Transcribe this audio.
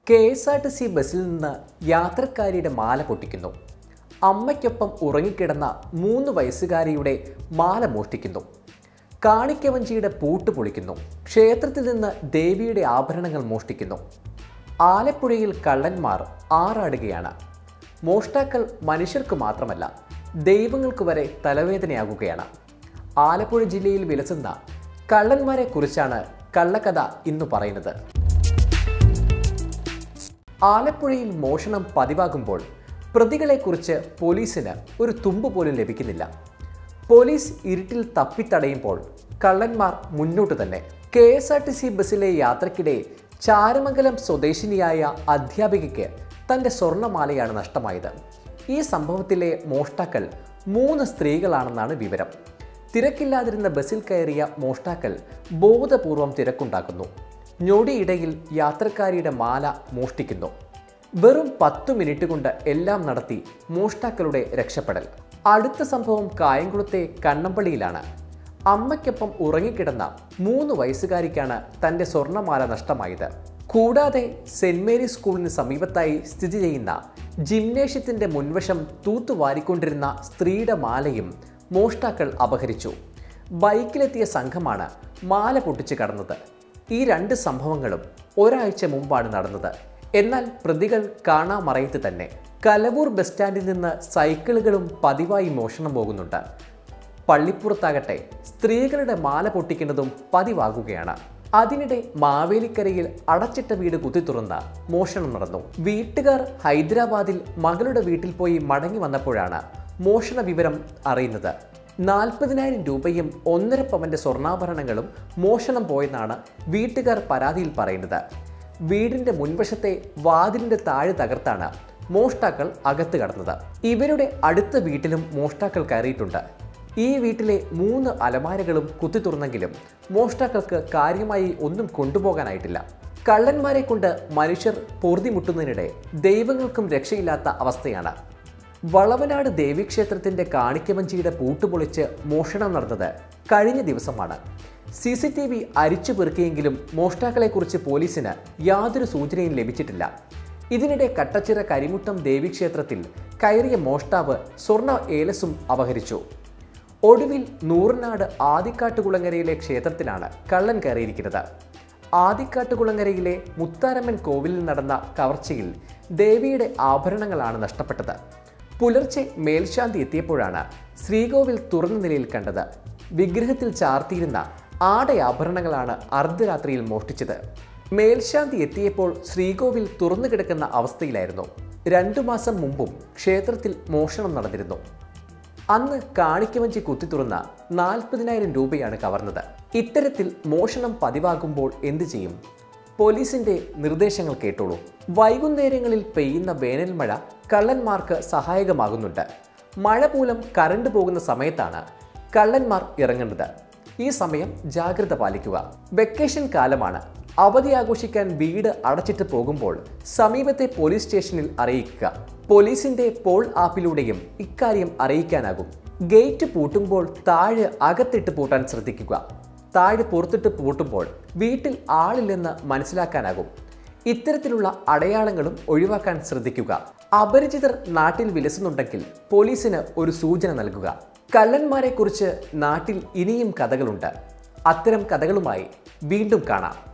K S R T C ബസ്സിൽ നിന്ന് യാത്രക്കാരിയുടെ മാല പൊട്ടിക്കുന്നു അമ്മയ്ക്കൊപ്പം ഉറങ്ങിക്കിടന്ന മൂന്ന് വയസ്സുകാരിയുടെ മാല മോഷ്ടിക്കുന്നു കാണിക്കവഞ്ചിയുടെ പൂട്ട് പൊളിക്കുന്നു ക്ഷേത്രത്തിൽ നിന്ന് ദേവിയുടെ ആഭരണങ്ങൾ മോഷ്ടിക്കുന്നു ആലപ്പുഴയിൽ കള്ളന്മാർ ആറാടുകയാണ് മോഷ്ടാക്കൾ മനുഷ്യർക്ക് മാത്രമല്ല ദൈവങ്ങൾക്ക് വരെ തലവേദനയാകുകയാണ് ആലപ്പുഴ ജില്ലയിൽ വിലസുന്ന കള്ളന്മാരെ കുറിച്ചാണ് കള്ളക്കഥ ഇന്ന് പറയുന്നത് ആലപ്പുഴയിൽ മോഷണം പതിവാകുമ്പോൾ പ്രതികളെക്കുറിച്ച് പോലീസിന് ഒരു തുമ്പ് പോലും ലഭിക്കുന്നില്ല പോലീസ് ഇരുട്ടിൽ തപ്പിത്തടയുമ്പോൾ കള്ളന്മാർ മുന്നോട്ട് തന്നെ K S R T C ബസ്സിലെ യാത്രക്കിടെ ചാരമംഗലം സ്വദേശിനിയായ അധ്യാപികയ്ക്ക് തൻ്റെ സ്വർണ്ണമാലയാണ് നഷ്ടമായത് ഈ സംഭവത്തിലെ മോഷ്ടാക്കൾ മൂന്ന് സ്ത്രീകളാണെന്നാണ് വിവരം തിരക്കില്ലാതിരുന്ന ബസ്സിൽ കയറിയ മോഷ്ടാക്കൾ ബോധപൂർവം തിരക്കുണ്ടാക്കുന്നു ഞൊടിയിടയിൽ യാത്രക്കാരിയുടെ മാല മോഷ്ടിക്കുന്നു വെറും പത്തു മിനിറ്റ് കൊണ്ട് എല്ലാം നടത്തി മോഷ്ടാക്കളുടെ രക്ഷപ്പെടൽ അടുത്ത സംഭവം കായംകുളത്തെ കണ്ണമ്പള്ളിയിലാണ് അമ്മയ്ക്കൊപ്പം ഉറങ്ങിക്കിടന്ന മൂന്ന് വയസ്സുകാരിക്കാണ് തൻ്റെ സ്വർണ്ണമാല നഷ്ടമായത് കൂടാതെ സെന്റ് മേരീസ് സ്കൂളിന് സമീപത്തായി സ്ഥിതി ചെയ്യുന്ന ജിംനേഷ്യത്തിന്റെ മുൻവശം തൂത്തുവാരിക്കൊണ്ടിരുന്ന സ്ത്രീയുടെ മാലയും മോഷ്ടാക്കൾ അപഹരിച്ചു ബൈക്കിലെത്തിയ സംഘമാണ് മാല പൊട്ടിച്ച് കടന്നത് ഈ രണ്ട് സംഭവങ്ങളും ഒരാഴ്ച മുമ്പാണ് നടന്നത് എന്നാൽ പ്രതികൾ കാണാമറയത്ത് തന്നെ കലവൂർ ബസ് സ്റ്റാൻഡിൽ നിന്ന് സൈക്കിളുകളും പതിവായി മോഷണം പോകുന്നുണ്ട് പള്ളിപ്പുറത്താകട്ടെ സ്ത്രീകളുടെ മാല പൊട്ടിക്കുന്നതും പതിവാകുകയാണ് അതിനിടെ മാവേലിക്കരയിൽ അടച്ചിട്ട വീട് കുത്തിത്തുറന്ന മോഷണം നടന്നു വീട്ടുകാർ ഹൈദരാബാദിൽ മകളുടെ വീട്ടിൽ പോയി മടങ്ങി വന്നപ്പോഴാണ് മോഷണ വിവരം അറിയുന്നത് നാൽപ്പതിനായിരം രൂപയും ഒന്നര പവന്റെ സ്വർണ്ണാഭരണങ്ങളും മോഷണം പോയെന്നാണ് വീട്ടുകാർ പരാതിയിൽ പറയുന്നത് വീടിന്റെ മുൻവശത്തെ വാതിലിന്റെ താഴെ തകർത്താണ് മോഷ്ടാക്കൾ അകത്ത് കടന്നത് ഇവരുടെ അടുത്ത വീട്ടിലും മോഷ്ടാക്കൾ കയറിയിട്ടുണ്ട് ഈ വീട്ടിലെ മൂന്ന് അലമാരകളും കുത്തിത്തുറന്നെങ്കിലും മോഷ്ടാക്കൾക്ക് കാര്യമായി ഒന്നും കൊണ്ടുപോകാനായിട്ടില്ല കള്ളന്മാരെ കൊണ്ട് മനുഷ്യർ പൊറുതിമുട്ടുന്നതിനിടെ ദൈവങ്ങൾക്കും രക്ഷയില്ലാത്ത അവസ്ഥയാണ് വളവനാട് ദേവീക്ഷേത്രത്തിന്റെ കാണിക്കവഞ്ചിയുടെ പൂട്ടുപൊളിച്ച് മോഷണം നടന്നത് കഴിഞ്ഞ ദിവസമാണ് സി സി ടി വി അരിച്ചു പെറുക്കിയെങ്കിലും മോഷ്ടാക്കളെക്കുറിച്ച് പോലീസിന് യാതൊരു സൂചനയും ലഭിച്ചിട്ടില്ല ഇതിനിടെ കട്ടച്ചിറ കരിമുട്ടം ദേവീക്ഷേത്രത്തിൽ കയറിയ മോഷ്ടാവ് സ്വർണ്ണ ഏലസും അപഹരിച്ചു ഒടുവിൽ നൂറിനാട് ആദിക്കാട്ടുകുളങ്ങരയിലെ ക്ഷേത്രത്തിലാണ് കള്ളൻ കയറിയിരിക്കുന്നത് ആദിക്കാട്ടുകുളങ്ങരയിലെ മുത്താരമ്മൻ കോവിലിൽ നടന്ന കവർച്ചയിൽ ദേവിയുടെ ആഭരണങ്ങളാണ് നഷ്ടപ്പെട്ടത് പുലർച്ചെ മേൽശാന്തി എത്തിയപ്പോഴാണ് ശ്രീകോവിൽ തുറന്ന നിലയിൽ കണ്ടത് വിഗ്രഹത്തിൽ ചാർത്തിയിരുന്ന ആടയാഭരണങ്ങളാണ് അർദ്ധരാത്രിയിൽ മോഷ്ടിച്ചത് മേൽശാന്തി എത്തിയപ്പോൾ ശ്രീകോവിൽ തുറന്നു കിടക്കുന്ന അവസ്ഥയിലായിരുന്നു രണ്ടു മാസം മുമ്പും ക്ഷേത്രത്തിൽ മോഷണം നടന്നിരുന്നു അന്ന് കാണിക്കവഞ്ചി കുത്തിത്തുറന്ന നാൽപ്പതിനായിരം രൂപയാണ് കവർന്നത് ഇത്തരത്തിൽ മോഷണം പതിവാകുമ്പോൾ എന്തു ചെയ്യും പോലീസിന്റെ നിർദ്ദേശങ്ങൾ കേട്ടോളൂ വൈകുന്നേരങ്ങളിൽ പെയ്യുന്ന വേനൽ മഴ കള്ളന്മാർക്ക് സഹായകമാകുന്നുണ്ട് മഴ മൂലം കറണ്ട് പോകുന്ന സമയത്താണ് കള്ളന്മാർ ഇറങ്ങേണ്ടത് ഈ സമയം ജാഗ്രത പാലിക്കുക വെക്കേഷൻ കാലമാണ് അവധി ആഘോഷിക്കാൻ വീട് അടച്ചിട്ട് പോകുമ്പോൾ സമീപത്തെ പോലീസ് സ്റ്റേഷനിൽ അറിയിക്കുക പോലീസിന്റെ പോൾ ആപ്പിലൂടെയും ഇക്കാര്യം അറിയിക്കാനാകും ഗേറ്റ് പൂട്ടുമ്പോൾ താഴെ അകത്തിട്ട് പൂട്ടാൻ ശ്രദ്ധിക്കുക താഴെ പുറത്തിട്ട് പൂട്ടുമ്പോൾ വീട്ടിൽ ആളില്ലെന്ന് മനസ്സിലാക്കാനാകും ഇത്തരത്തിലുള്ള അടയാളങ്ങളും ഒഴിവാക്കാൻ ശ്രദ്ധിക്കുക അപരിചിതർ നാട്ടിൽ വിലസുന്നുണ്ടെങ്കിൽ പോലീസിന് ഒരു സൂചന നൽകുക കള്ളന്മാരെക്കുറിച്ച് നാട്ടിൽ ഇനിയും കഥകളുണ്ട് അത്തരം കഥകളുമായി വീണ്ടും കാണാം